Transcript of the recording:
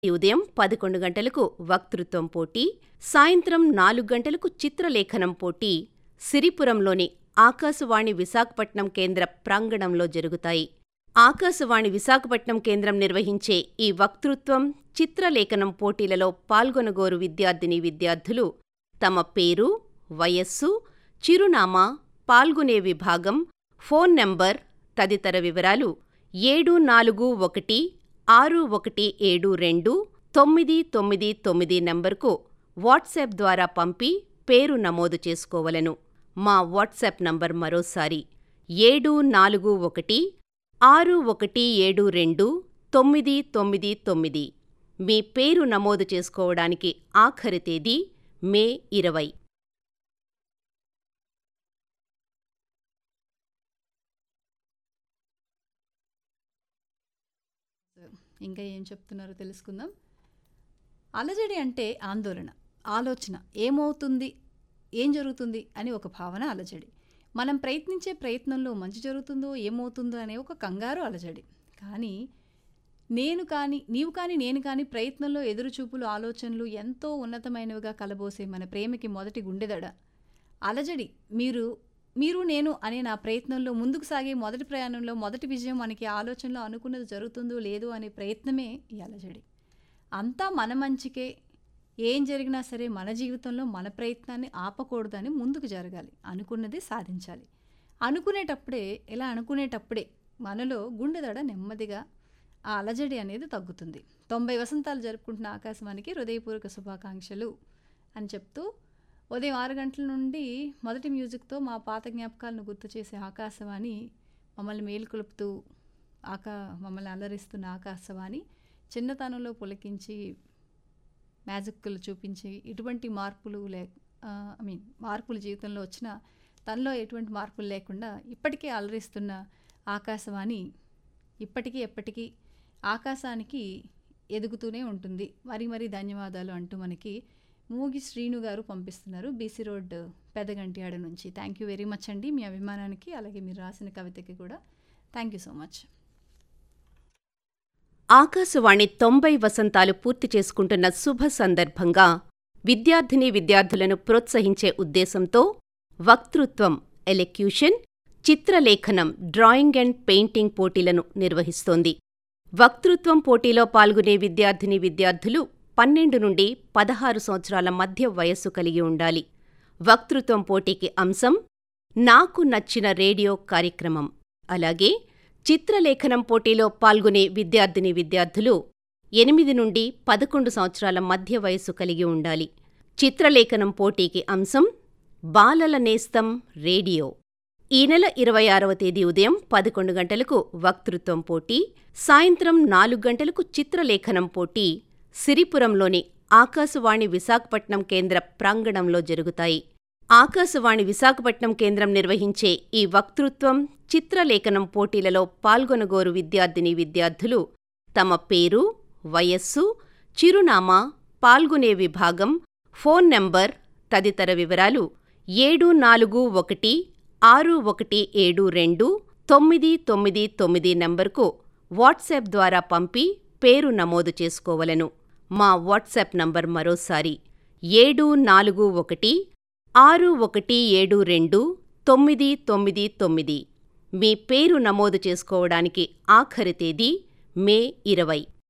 ఈ ఉదయం పదకొండు గంటలకు వక్తృత్వం పోటీ సాయంత్రం నాలుగు గంటలకు చిత్రలేఖనం పోటీ సిరిపురంలోని ఆకాశవాణి విశాఖపట్నం కేంద్ర ప్రాంగణంలో జరుగుతాయి ఆకాశవాణి విశాఖపట్నం కేంద్రం నిర్వహించే ఈ వక్తృత్వం చిత్రలేఖనం పోటీలలో పాల్గొనగోరు విద్యార్థిని విద్యార్థులు తమ పేరు వయస్సు చిరునామా పాల్గొనే విభాగం ఫోన్ నంబర్ తదితర వివరాలు ఏడు నాలుగు ఒకటి ఆరు ఒకటి ఏడు రెండు తొమ్మిది తొమ్మిది తొమ్మిది నంబర్కు వాట్సాప్ ద్వారా పంపి పేరు నమోదు చేసుకోవలను మా వాట్సాప్ నంబర్ మరోసారి ఏడు నాలుగు ఒకటి ఆరు ఒకటి ఏడు రెండు తొమ్మిది తొమ్మిది తొమ్మిది మీ పేరు నమోదు చేసుకోవడానికి ఆఖరి తేదీ మే ఇరవై ఇంకా ఏం చెప్తున్నారో తెలుసుకుందాం అలజడి అంటే ఆందోళన ఆలోచన ఏమవుతుంది ఏం జరుగుతుంది అని ఒక భావన అలజడి మనం ప్రయత్నించే ప్రయత్నంలో మంచి జరుగుతుందో ఏమవుతుందో అనే ఒక కంగారు అలజడి కానీ నేను కానీ నీవు కానీ నేను కానీ ప్రయత్నంలో ఎదురుచూపులు ఆలోచనలు ఎంతో ఉన్నతమైనవిగా కలబోసే మన ప్రేమకి మొదటి గుండెదడ అలజడి మీరు మీరు నేను అనే నా ప్రయత్నంలో ముందుకు సాగే మొదటి ప్రయాణంలో మొదటి విజయం మనకి ఆలోచనలో అనుకున్నది జరుగుతుందో లేదో అనే ప్రయత్నమే ఈ అలజడి అంతా మన మంచికే ఏం జరిగినా సరే మన జీవితంలో మన ప్రయత్నాన్ని ఆపకూడదని ముందుకు జరగాలి అనుకున్నది సాధించాలి అనుకునేటప్పుడే ఇలా అనుకునేటప్పుడే మనలో గుండెదడ నెమ్మదిగా ఆ అలజడి అనేది తగ్గుతుంది తొంభై వసంతాలు జరుపుకుంటున్న ఆకాశవానికి హృదయపూర్వక శుభాకాంక్షలు అని చెప్తూ ఉదయం ఆరు గంటల నుండి మొదటి మ్యూజిక్తో మా పాత జ్ఞాపకాలను గుర్తు చేసే ఆకాశవాణి మమ్మల్ని మేలుకొలుపుతూ ఆకా మమ్మల్ని అలరిస్తున్న ఆకాశవాణి చిన్నతనంలో పులకించి మ్యాజిక్లు చూపించి ఇటువంటి మార్పులు లే ఐ మీన్ మార్పులు జీవితంలో వచ్చిన తనలో ఎటువంటి మార్పులు లేకుండా ఇప్పటికే అలరిస్తున్న ఆకాశవాణి ఇప్పటికీ ఎప్పటికీ ఆకాశానికి ఎదుగుతూనే ఉంటుంది మరి మరి ధన్యవాదాలు అంటూ మనకి మూగి శ్రీను గారు పంపిస్తున్నారు బీసీ రోడ్ పెదగంటియాడ నుంచి థ్యాంక్ యూ వెరీ మచ్ అండి మీ అభిమానానికి అలాగే మీరు రాసిన కవితకి కూడా thank you so much Akashvani తొంభై వసంతాలు పూర్తి చేసుకుంటున్న శుభ సందర్భంగా విద్యార్థిని విద్యార్థులను ప్రోత్సహించే ఉద్దేశంతో వక్తృత్వం ఎలెక్యూషన్ చిత్రలేఖనం డ్రాయింగ్ అండ్ పెయింటింగ్ పోటీలను నిర్వహిస్తోంది వక్తృత్వం పోటీలో పాల్గొనే విద్యార్థిని విద్యార్థులు పన్నెండు నుండి పదహారు సంవత్సరాల మధ్య వయస్సు కలిగి ఉండాలి వక్తృత్వం పోటీకి అంశం నాకు నచ్చిన రేడియో కార్యక్రమం అలాగే చిత్రలేఖనం పోటీలో పాల్గొనే విద్యార్థిని విద్యార్థులు ఎనిమిది నుండి పదకొండు సంవత్సరాల మధ్య వయస్సు కలిగి ఉండాలి చిత్రలేఖనం పోటీకి అంశం బాలల నేస్తం రేడియో ఈ నెల ఇరవై ఆరవ తేదీ ఉదయం పదకొండు గంటలకు వక్తృత్వం పోటీ సాయంత్రం నాలుగు గంటలకు చిత్రలేఖనం పోటీ సిరిపురంలోని ఆకాశవాణి విశాఖపట్నం కేంద్ర ప్రాంగణంలో జరుగుతాయి ఆకాశవాణి విశాఖపట్నం కేంద్రం నిర్వహించే ఈ వక్తృత్వం చిత్రలేఖనం పోటీలలో పాల్గొనగోరు విద్యార్థిని విద్యార్థులు తమ పేరు వయస్సు చిరునామా పాల్గొనే విభాగం ఫోన్ నంబర్ తదితర వివరాలు ఏడు నాలుగు ఒకటి ఆరు ఒకటి ఏడు రెండు తొమ్మిది తొమ్మిది తొమ్మిది నంబర్కు వాట్సాప్ ద్వారా పంపి పేరు నమోదు చేసుకోవలను మా వాట్సాప్ నంబర్ మరోసారి ఏడు నాలుగు ఒకటి ఆరు ఒకటి ఏడు రెండు తొమ్మిది తొమ్మిది తొమ్మిది మీ పేరు నమోదు చేసుకోవడానికి ఆఖరి తేదీ మే ఇరవై